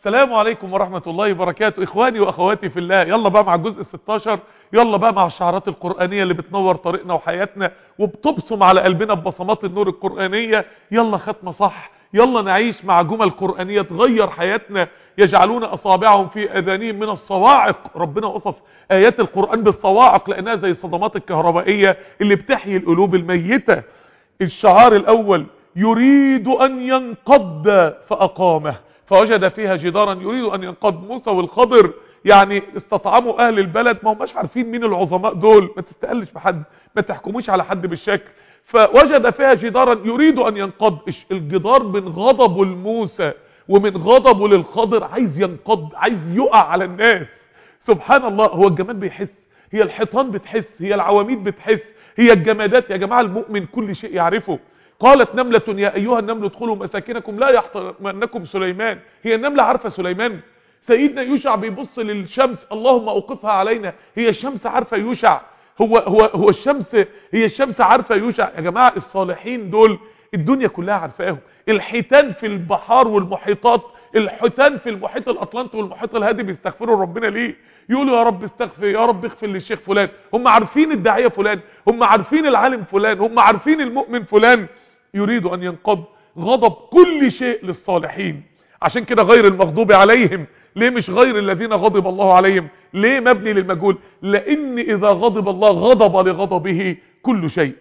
السلام عليكم ورحمة الله وبركاته اخواني واخواتي في الله يلا بقى مع الجزء 16 يلا بقى مع الشعارات القرآنية اللي بتنور طريقنا وحياتنا وبتبصم على قلبنا ببصمات النور القرآنية يلا ختمة صح يلا نعيش مع جمل قرآنية تغير حياتنا يجعلون أصابعهم في أذانهم من الصواعق ربنا وصف آيات القرآن بالصواعق لأنها زي الصدمات الكهربائية اللي بتحيي القلوب الميتة الشعار الأول يريد أن ينقض فأقامه فوجد فيها جدارا يريد أن ينقض موسى والخضر يعني استطعموا أهل البلد ما هماش عارفين مين العظماء دول ما تستقلش بحد ما تحكموش على حد بالشكل فوجد فيها جدارا يريد أن ينقض الجدار من غضبه لموسى ومن غضبه للخضر عايز ينقض عايز يقع على الناس سبحان الله هو الجماد بيحس هي الحيطان بتحس هي العواميد بتحس هي الجمادات يا جماعة المؤمن كل شيء يعرفه قالت نملة يا أيها النمل ادخلوا مساكنكم لا يحطمنكم سليمان هي النملة عارفة سليمان سيدنا يوشع بيبص للشمس اللهم اوقفها علينا هي الشمس عارفة يوشع هو هو هو الشمس هي الشمس عارفة يوشع يا جماعة الصالحين دول الدنيا كلها عارفاهم الحيتان في البحار والمحيطات الحيتان في المحيط الاطلنطي والمحيط الهادي بيستغفروا ربنا ليه يقولوا يا رب استغفر يا رب اغفر للشيخ فلان هم عارفين الداعيه فلان هم عارفين العالم فلان هم عارفين المؤمن فلان يريد ان ينقض غضب كل شيء للصالحين عشان كده غير المغضوب عليهم ليه مش غير الذين غضب الله عليهم ليه مبني للمجهول لان اذا غضب الله غضب لغضبه كل شيء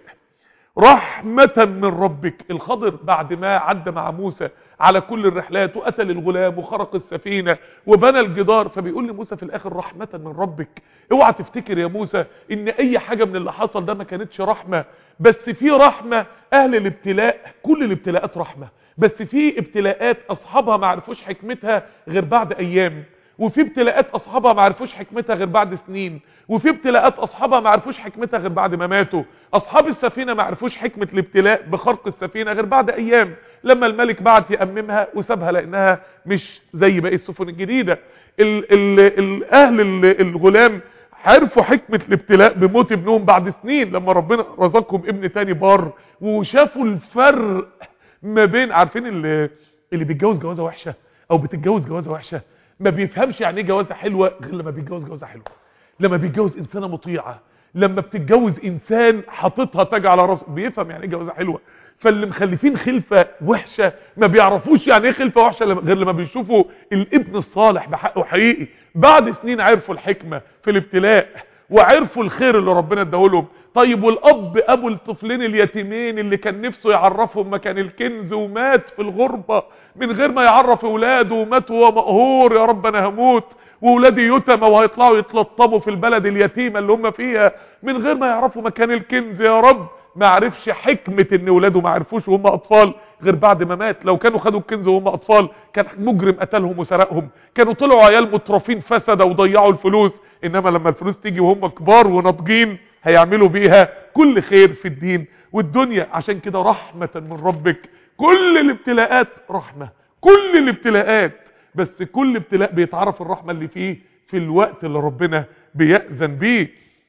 رحمة من ربك الخضر بعد ما عدى مع موسى على كل الرحلات وقتل الغلام وخرق السفينة وبنى الجدار فبيقول لموسى في الاخر رحمة من ربك اوعى تفتكر يا موسى ان اي حاجة من اللي حصل ده ما كانتش رحمة بس في رحمة اهل الابتلاء كل الابتلاءات رحمة بس في ابتلاءات اصحابها ما عرفوش حكمتها غير بعد ايام وفي ابتلاءات اصحابها ما عرفوش حكمتها غير بعد سنين وفي ابتلاءات اصحابها ما عرفوش حكمتها غير بعد ما ماتوا اصحاب السفينة ما عرفوش حكمة الابتلاء بخرق السفينة غير بعد ايام لما الملك بعت يأممها وسابها لانها مش زي باقي السفن الجديدة ال ال ال اهل ال الغلام عرفوا حكمة الابتلاء بموت ابنهم بعد سنين لما ربنا رزقهم ابن تاني بار وشافوا الفرق ما بين عارفين اللي, اللي بيتجوز جوازة وحشة او بتتجوز جوازة وحشة ما بيفهمش يعني ايه جوازة حلوة غير لما بيتجوز جوازة حلوة لما بيتجوز انسانة مطيعة لما بتتجوز انسان حاططها تاج على راسه بيفهم يعني ايه جوازة حلوة فاللي مخلفين خلفة وحشة ما بيعرفوش يعني ايه خلفة وحشة غير لما بيشوفوا الابن الصالح بحقه حقيقي بعد سنين عرفوا الحكمة في الابتلاء وعرفوا الخير اللي ربنا اداهولهم طيب والاب ابو الطفلين اليتيمين اللي كان نفسه يعرفهم مكان الكنز ومات في الغربة من غير ما يعرف اولاده ومات وهو مقهور يا رب انا هموت واولادي يتمى وهيطلعوا يتلطموا في البلد اليتيمة اللي هم فيها من غير ما يعرفوا مكان الكنز يا رب ما عرفش حكمة ان ولاده ما عرفوش وهم اطفال غير بعد ما مات لو كانوا خدوا الكنز وهم اطفال كان مجرم قتلهم وسرقهم كانوا طلعوا عيال مترفين فسدة وضيعوا الفلوس انما لما الفلوس تيجي وهم كبار وناضجين هيعملوا بيها كل خير في الدين والدنيا عشان كده رحمة من ربك كل الابتلاءات رحمة كل الابتلاءات بس كل ابتلاء بيتعرف الرحمة اللي فيه في الوقت اللي ربنا بيأذن بيه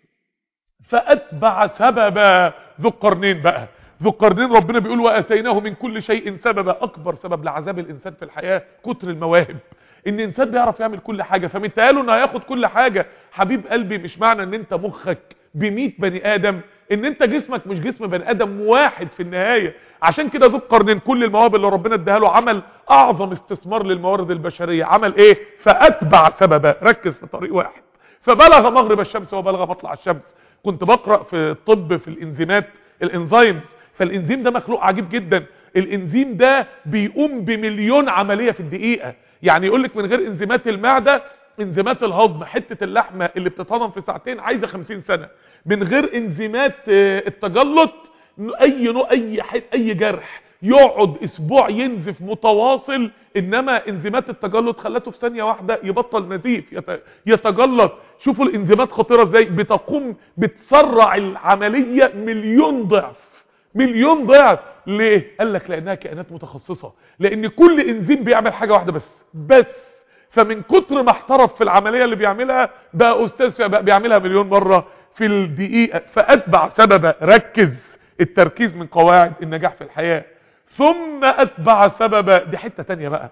فأتبع سببا ذو القرنين بقى ذو القرنين ربنا بيقول واتيناه من كل شيء سببا اكبر سبب لعذاب الانسان في الحياة كتر المواهب ان الانسان بيعرف يعمل كل حاجة فمتهاله انه هياخد كل حاجة حبيب قلبي مش معنى ان انت مخك ب بني ادم ان انت جسمك مش جسم بني ادم واحد في النهاية عشان كده ذو القرنين كل المواهب اللي ربنا اداها له عمل اعظم استثمار للموارد البشرية عمل ايه فاتبع سببا ركز في طريق واحد فبلغ مغرب الشمس وبلغ مطلع الشمس كنت بقرأ في الطب في الانزيمات الانزيمز فالانزيم ده مخلوق عجيب جدا الانزيم ده بيقوم بمليون عملية في الدقيقة يعني يقول لك من غير انزيمات المعدة انزيمات الهضم حتة اللحمة اللي بتتهضم في ساعتين عايزة 50 سنة من غير انزيمات التجلط اي نوع اي اي جرح يقعد اسبوع ينزف متواصل انما انزيمات التجلط خلته في ثانية واحدة يبطل نزيف يتجلط شوفوا الانزيمات خطيرة ازاي بتقوم بتسرع العملية مليون ضعف مليون ضعف ليه قال لك لانها كائنات متخصصة لان كل انزيم بيعمل حاجة واحدة بس بس فمن كتر ما احترف في العملية اللي بيعملها بقى استاذ بقى بيعملها مليون مرة في الدقيقة فاتبع سببا ركز التركيز من قواعد النجاح في الحياة ثم اتبع سببا دي حتة تانية بقى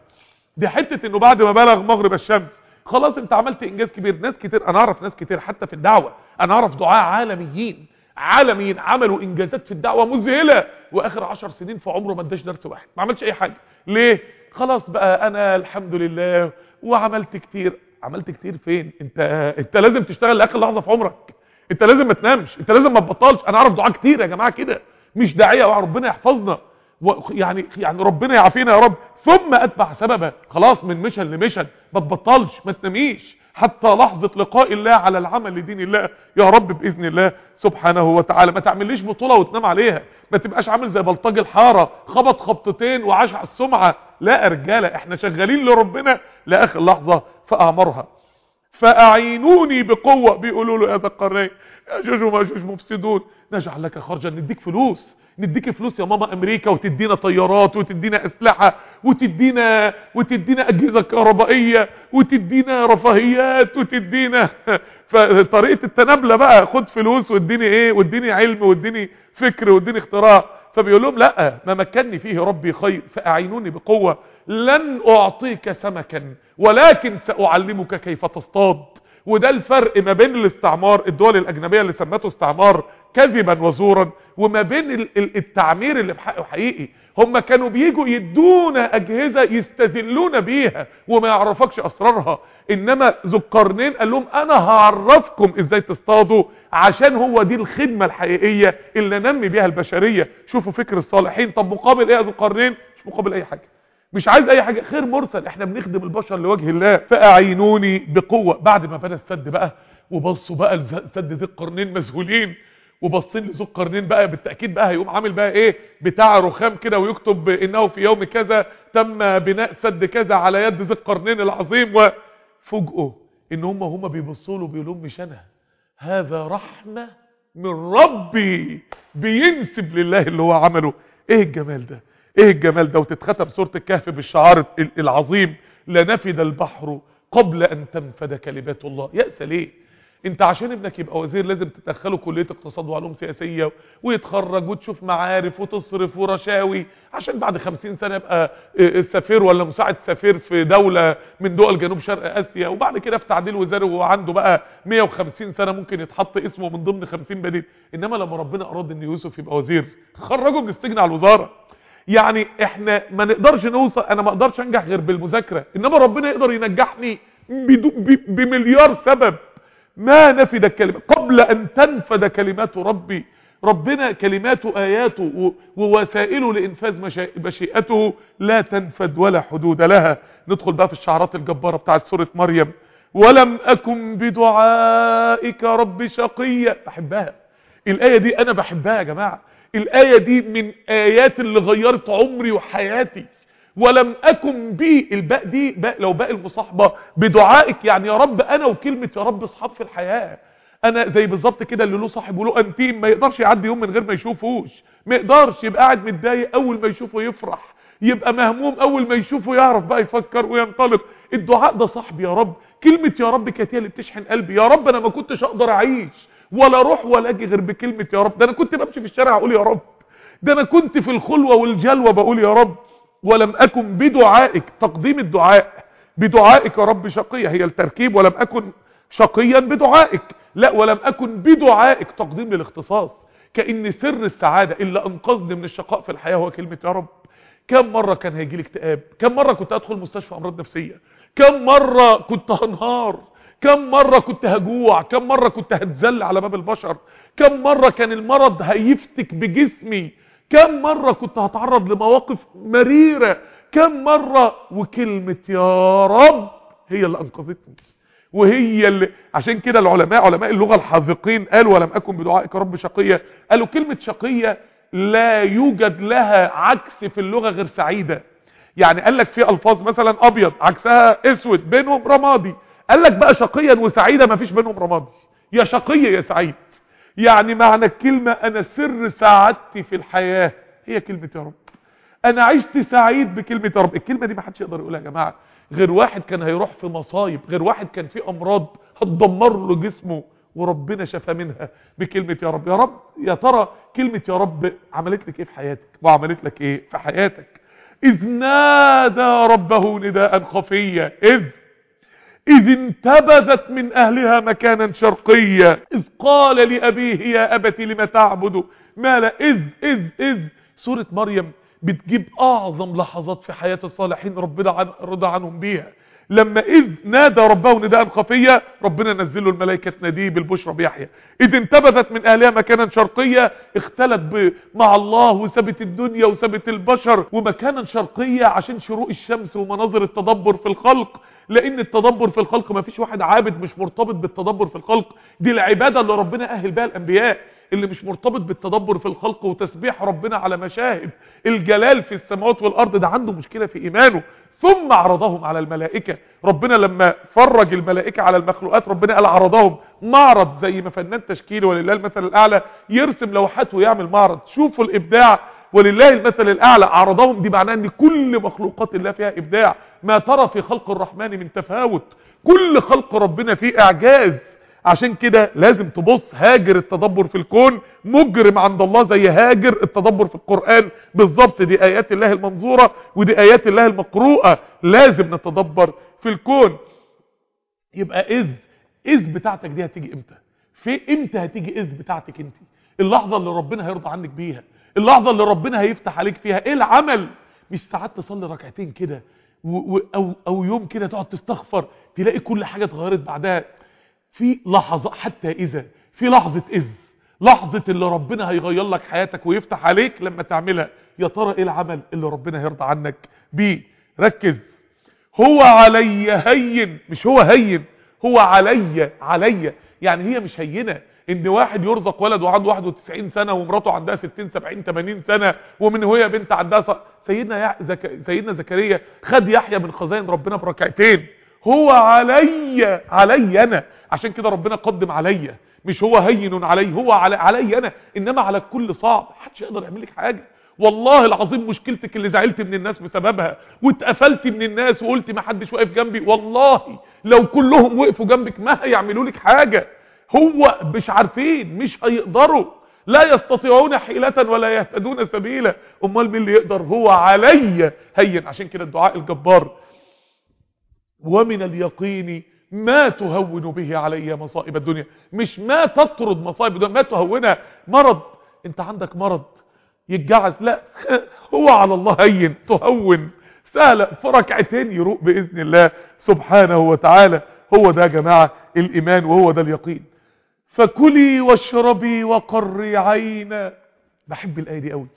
دي حته انه بعد ما بلغ مغرب الشمس خلاص انت عملت انجاز كبير ناس كتير انا اعرف ناس كتير حتى في الدعوه انا اعرف دعاء عالميين عالميين عملوا انجازات في الدعوه مذهله واخر عشر سنين في عمره ما اداش درس واحد ما عملش اي حاجه ليه خلاص بقى انا الحمد لله وعملت كتير عملت كتير فين انت انت لازم تشتغل لاخر لحظه في عمرك انت لازم ما تنامش انت لازم ما تبطلش انا اعرف دعاء كتير يا جماعه كده مش داعيه وربنا يحفظنا و- يعني يعني ربنا يعافينا يا رب ثم اتبع سببا خلاص من مشن لمشن ما تبطلش ما تناميش حتى لحظة لقاء الله على العمل لدين الله يا رب بإذن الله سبحانه وتعالى ما تعمليش بطولة وتنام عليها ما تبقاش عامل زي بلطجي الحارة خبط خبطتين وعاش على السمعة لا يا رجالة احنا شغالين لربنا لآخر لحظة فأعمرها فأعينوني بقوة بيقولوا له يا ذا القرنين يا جوج وماجوج مفسدون نجعل لك خرجا نديك فلوس نديك فلوس يا ماما امريكا وتدينا طيارات وتدينا اسلحة وتدينا وتدينا اجهزة كهربائية وتدينا رفاهيات وتدينا فطريقة التنابلة بقى خد فلوس واديني ايه واديني علم واديني فكر واديني اختراع فبيقول لهم لا ما مكنني فيه ربي خير فاعينوني بقوة لن اعطيك سمكا ولكن ساعلمك كيف تصطاد وده الفرق ما بين الاستعمار الدول الاجنبية اللي سمته استعمار كذبا وزورا وما بين ال- ال- التعمير اللي بحقه حقيقي هم كانوا بيجوا يدونا اجهزة يستذلونا بيها وما يعرفكش اسرارها انما ذو القرنين قال لهم انا هعرفكم ازاي تصطادوا عشان هو دي الخدمة الحقيقية اللي نمي بيها البشرية شوفوا فكر الصالحين طب مقابل ايه يا ذو القرنين مش مقابل اي حاجة مش عايز اي حاجة خير مرسل احنا بنخدم البشر لوجه الله فاعينوني بقوة بعد ما بنى السد بقى وبصوا بقى السد ذي القرنين مذهولين وبصين لذو القرنين بقى بالتأكيد بقى هيقوم عامل بقى ايه بتاع رخام كده ويكتب انه في يوم كذا تم بناء سد كذا على يد ذي القرنين العظيم وفوجئوا ان هم هم بيبصوا له بيقولوا مش انا هذا رحمة من ربي بينسب لله اللي هو عمله ايه الجمال ده ايه الجمال ده وتتختم سورة الكهف بالشعار ال- العظيم لنفد البحر قبل ان تنفد كلمات الله يأس ليه انت عشان ابنك يبقى وزير لازم تدخله كلية اقتصاد وعلوم سياسية ويتخرج وتشوف معارف وتصرف ورشاوي عشان بعد خمسين سنة يبقى اه، سفير ولا مساعد سفير في دولة من دول جنوب شرق اسيا وبعد كده في تعديل وزاري وهو عنده بقى 150 سنة ممكن يتحط اسمه من ضمن 50 بديل انما لما ربنا اراد ان يوسف يبقى وزير خرجه من السجن على الوزارة يعني احنا ما نقدرش نوصل انا ما اقدرش انجح غير بالمذاكرة انما ربنا يقدر ينجحني بدو- ب- بمليار سبب ما نفد الكلمة قبل أن تنفد كلمات ربي ربنا كلماته آياته و- ووسائله لإنفاذ مشا- مشيئته لا تنفد ولا حدود لها ندخل بقى في الشعارات الجبارة بتاعت سورة مريم ولم أكن بدعائك رب شقيا بحبها الآية دي أنا بحبها يا جماعة الآية دي من آيات اللي غيرت عمري وحياتي ولم أكن بي الباء دي باء لو باء المصاحبة بدعائك يعني يا رب أنا وكلمة يا رب اصحاب في الحياة أنا زي بالظبط كده اللي له صاحب وله أنتيم ما يقدرش يعدي يوم من غير ما يشوفوش ما يقدرش يبقى قاعد متضايق أول ما يشوفه يفرح يبقى مهموم أول ما يشوفه يعرف بقى يفكر وينطلق الدعاء ده صاحبي يا رب كلمة يا رب كانت هي اللي بتشحن قلبي يا رب أنا ما كنتش أقدر أعيش ولا أروح ولا أجي غير بكلمة يا رب ده أنا كنت بمشي في الشارع أقول يا رب ده انا كنت في الخلوة والجلوة بقول يا رب ولم اكن بدعائك تقديم الدعاء بدعائك يا رب شقية هي التركيب ولم اكن شقيا بدعائك لا ولم اكن بدعائك تقديم للاختصاص كأن سر السعادة اللي انقذني من الشقاء في الحياة هو كلمة يا رب كم مرة كان هيجي لي اكتئاب كم مرة كنت ادخل مستشفى امراض نفسية كم مرة كنت هنهار كم مرة كنت هجوع كم مرة كنت هتزل على باب البشر كم مرة كان المرض هيفتك بجسمي كم مرة كنت هتعرض لمواقف مريرة كم مرة وكلمة يا رب هي اللي انقذتني وهي اللي عشان كده العلماء علماء اللغة الحاذقين قالوا ولم اكن بدعائك رب شقية قالوا كلمة شقية لا يوجد لها عكس في اللغة غير سعيدة يعني قال لك في الفاظ مثلا ابيض عكسها اسود بينهم رمادي قال لك بقى شقيا وسعيدة ما فيش بينهم رمادي يا شقية يا سعيد يعني معنى الكلمة انا سر سعادتي في الحياة هي كلمة يا رب انا عشت سعيد بكلمة يا رب الكلمة دي ما حدش يقدر يقولها يا جماعة غير واحد كان هيروح في مصايب غير واحد كان في امراض هتدمر له جسمه وربنا شفى منها بكلمة يا رب يا رب يا ترى كلمة يا رب عملت لك ايه في حياتك وعملت لك ايه في حياتك إذ نادى ربه نداء خفيا إذ إذ انتبذت من أهلها مكانا شرقيا إذ قال لأبيه يا أبت لم تعبد ما لا إذ إذ إذ سورة مريم بتجيب أعظم لحظات في حياة الصالحين ربنا عن رضى عنهم بيها لما إذ نادى ربه نداء خفيا ربنا نزل له الملائكة تناديه بالبشرى بيحيى إذ انتبذت من أهلها مكانا شرقيا اختلت مع الله وسابت الدنيا وسابت البشر ومكانا شرقيا عشان شروق الشمس ومناظر التدبر في الخلق لان التدبر في الخلق ما فيش واحد عابد مش مرتبط بالتدبر في الخلق دي العبادة اللي ربنا اهل بها الانبياء اللي مش مرتبط بالتدبر في الخلق وتسبيح ربنا على مشاهد الجلال في السماوات والارض ده عنده مشكلة في ايمانه ثم عرضهم على الملائكة ربنا لما فرج الملائكة على المخلوقات ربنا قال عرضهم معرض زي ما فنان تشكيلي ولله المثل الاعلى يرسم لوحات ويعمل معرض شوفوا الابداع ولله المثل الاعلى عرضهم دي معناه ان كل مخلوقات الله فيها ابداع ما ترى في خلق الرحمن من تفاوت كل خلق ربنا فيه اعجاز عشان كده لازم تبص هاجر التدبر في الكون مجرم عند الله زي هاجر التدبر في القرآن بالظبط دي ايات الله المنظورة ودي ايات الله المقروءة لازم نتدبر في الكون يبقى اذ اذ بتاعتك دي هتيجي امتى في امتى هتيجي اذ بتاعتك انت اللحظة اللي ربنا هيرضى عنك بيها اللحظة اللي ربنا هيفتح عليك فيها ايه العمل مش ساعات تصلي ركعتين كده او, أو يوم كده تقعد تستغفر تلاقي كل حاجة اتغيرت بعدها في لحظة حتى اذا في لحظة اذ لحظة اللي ربنا هيغير لك حياتك ويفتح عليك لما تعملها يا ترى ايه العمل اللي ربنا هيرضى عنك بيه ركز هو علي هين مش هو هين هو علي علي يعني هي مش هينه ان واحد يرزق ولد وعنده 91 سنة ومراته عندها 60 70 80 سنة ومن هي بنت عندها ص... سيدنا يع... زك... سيدنا زكريا خد يحيى من خزائن ربنا بركعتين هو علي علي انا عشان كده ربنا قدم عليا مش هو هين علي هو علي, علي انا انما على الكل صعب محدش يقدر يعمل لك حاجه والله العظيم مشكلتك اللي زعلت من الناس بسببها واتقفلت من الناس وقلت ما حدش واقف جنبي والله لو كلهم وقفوا جنبك ما هيعملوا لك حاجه هو مش عارفين مش هيقدروا لا يستطيعون حيلة ولا يهتدون سبيلا امال مين اللي يقدر هو علي هين عشان كده الدعاء الجبار ومن اليقين ما تهون به علي مصائب الدنيا مش ما تطرد مصائب الدنيا ما تهونها مرض انت عندك مرض يتجعز لا هو على الله هين تهون سهلة في ركعتين يروق بإذن الله سبحانه وتعالى هو ده يا جماعة الإيمان وهو ده اليقين فكلي واشربي وقري عينا بحب الآية دي قوي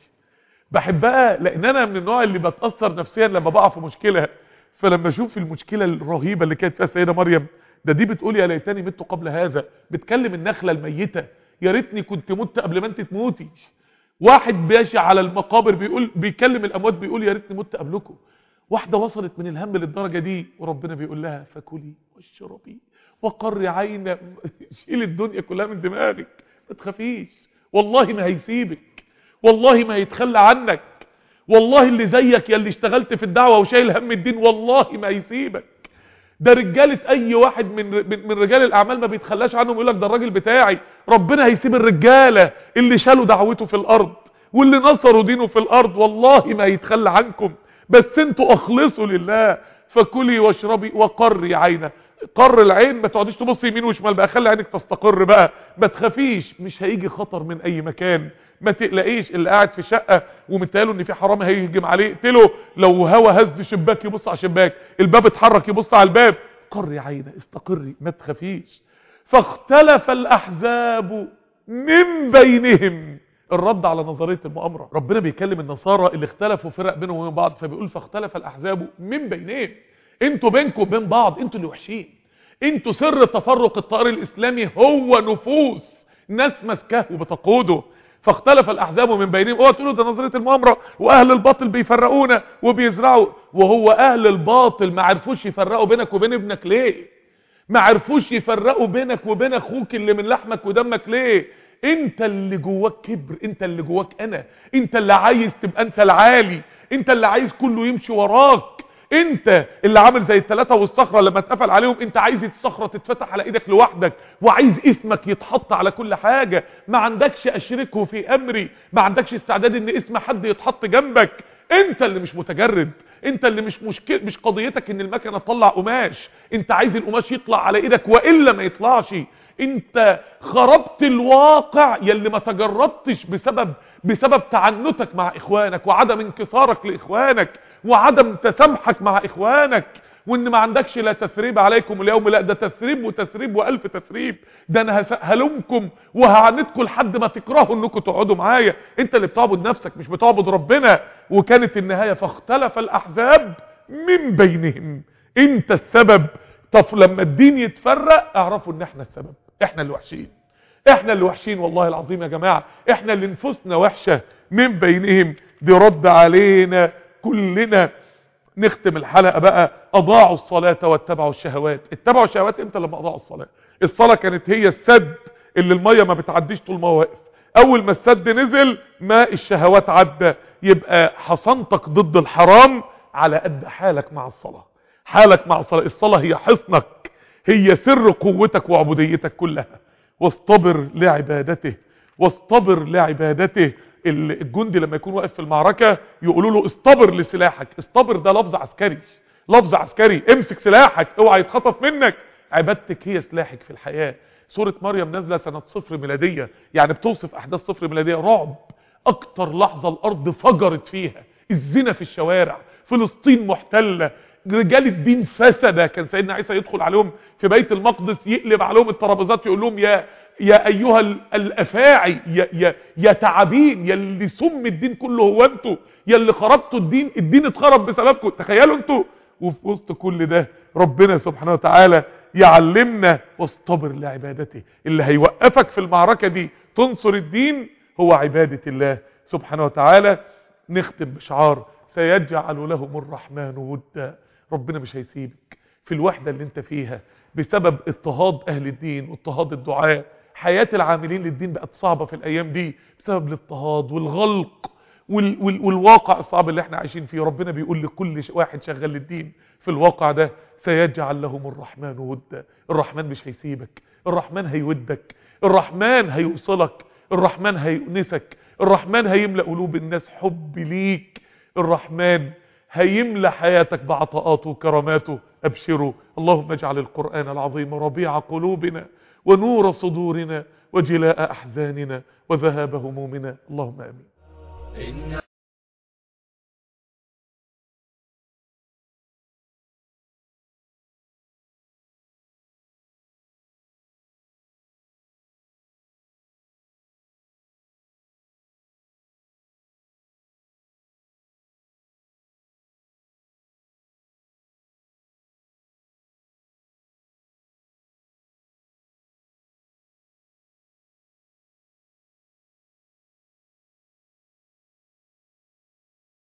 بحبها لأن أنا من النوع اللي بتأثر نفسيا لما بقع في مشكلة فلما اشوف المشكلة الرهيبة اللي كانت فيها السيدة مريم ده دي بتقول يا ليتني مت قبل هذا بتكلم النخلة الميتة يا ريتني كنت مت قبل ما انت تموتي واحد ماشي على المقابر بيقول بيكلم الاموات بيقول يا ريتني مت قبلكم واحدة وصلت من الهم للدرجة دي وربنا بيقول لها فكلي واشربي وقر عين شيل الدنيا كلها من دماغك ما تخافيش والله ما هيسيبك والله ما هيتخلى عنك والله اللي زيك يا اللي اشتغلت في الدعوة وشايل هم الدين والله ما هيسيبك ده رجالة اي واحد من من رجال الاعمال ما بيتخلاش عنهم يقول لك ده الراجل بتاعي ربنا هيسيب الرجالة اللي شالوا دعوته في الارض واللي نصروا دينه في الارض والله ما هيتخلى عنكم بس انتوا اخلصوا لله فكلي واشربي وقري عينه قر العين ما تقعديش تبص يمين وشمال بقى خلي عينك تستقر بقى ما تخافيش مش هيجي خطر من اي مكان ما تقلقيش اللي قاعد في شقة ومتقاله ان في حرامي هيهجم عليه اقتله لو هوا هز شباك يبص على شباك الباب اتحرك يبص على الباب قري عينه استقري ما تخافيش فاختلف الاحزاب من بينهم الرد على نظرية المؤامرة ربنا بيكلم النصارى اللي اختلفوا فرق بينهم وبين بعض فبيقول فاختلف الاحزاب من بينهم انتوا بينكم وبين بعض انتوا اللي وحشين انتوا سر تفرق الطائر الاسلامي هو نفوس ناس ماسكاه وبتقوده فاختلف الاحزاب من بينهم اوعى تقولوا ده نظريه المؤامره واهل الباطل بيفرقونا وبيزرعوا وهو اهل الباطل ما عرفوش يفرقوا بينك وبين ابنك ليه ما عرفوش يفرقوا بينك وبين اخوك اللي من لحمك ودمك ليه انت اللي جواك كبر انت اللي جواك انا انت اللي عايز تبقى انت العالي انت اللي عايز كله يمشي وراك انت اللي عامل زي الثلاثة والصخرة لما اتقفل عليهم انت عايز الصخرة تتفتح على ايدك لوحدك وعايز اسمك يتحط على كل حاجة ما عندكش اشركه في امري ما عندكش استعداد ان اسم حد يتحط جنبك انت اللي مش متجرد انت اللي مش مشكل مش قضيتك ان المكنه تطلع قماش انت عايز القماش يطلع على ايدك والا ما يطلعش انت خربت الواقع يلي ما تجردتش بسبب بسبب تعنتك مع اخوانك وعدم انكسارك لاخوانك وعدم تسامحك مع اخوانك وان ما عندكش لا تثريب عليكم اليوم لا ده تثريب وتثريب والف تثريب ده انا هس- هلومكم وهعاندكم لحد ما تكرهوا انكم تقعدوا معايا انت اللي بتعبد نفسك مش بتعبد ربنا وكانت النهايه فاختلف الاحزاب من بينهم انت السبب طب لما الدين يتفرق اعرفوا ان احنا السبب احنا اللي وحشين احنا اللي وحشين والله العظيم يا جماعة احنا اللي نفوسنا وحشة من بينهم دي رد علينا كلنا نختم الحلقة بقى اضاعوا الصلاة واتبعوا الشهوات اتبعوا الشهوات امتى لما اضاعوا الصلاة الصلاة كانت هي السد اللي المية ما بتعديش طول ما هو واقف اول ما السد نزل ماء الشهوات عدى يبقى حصنتك ضد الحرام على قد حالك مع الصلاة حالك مع الصلاة الصلاة هي حصنك هي سر قوتك وعبوديتك كلها واصطبر لعبادته واصطبر لعبادته ال- الجندي لما يكون واقف في المعركة يقولوا له اصطبر لسلاحك اصطبر ده لفظ عسكري لفظ عسكري امسك سلاحك اوعى يتخطف منك عبادتك هي سلاحك في الحياة سورة مريم نازلة سنة صفر ميلادية يعني بتوصف احداث صفر ميلادية رعب اكتر لحظة الارض فجرت فيها الزنا في الشوارع فلسطين محتلة رجال الدين فسد كان سيدنا عيسى يدخل عليهم في بيت المقدس يقلب عليهم الترابيزات يقول لهم يا يا ايها ال- الافاعي يا يا يا تعابين يا اللي سم الدين كله هو انتوا يا اللي خربتوا الدين الدين اتخرب بسببكم تخيلوا انتوا وفي وسط كل ده ربنا سبحانه وتعالى يعلمنا واصطبر لعبادته اللي هيوقفك في المعركة دي تنصر الدين هو عبادة الله سبحانه وتعالى نختم بشعار سيجعل لهم الرحمن ودا ربنا مش هيسيبك في الوحدة اللي انت فيها بسبب اضطهاد اهل الدين واضطهاد الدعاء حياة العاملين للدين بقت صعبة في الايام دي بسبب الاضطهاد والغلق وال وال والواقع الصعب اللي احنا عايشين فيه ربنا بيقول لكل ش- واحد شغال للدين في الواقع ده سيجعل لهم الرحمن ودا الرحمن مش هيسيبك الرحمن هيودك الرحمن هيوصلك الرحمن هيؤنسك الرحمن هيملأ قلوب الناس حب ليك الرحمن هيملى حياتك بعطاءاته وكراماته ابشروا اللهم اجعل القرآن العظيم ربيع قلوبنا ونور صدورنا وجلاء احزاننا وذهاب همومنا اللهم امين إن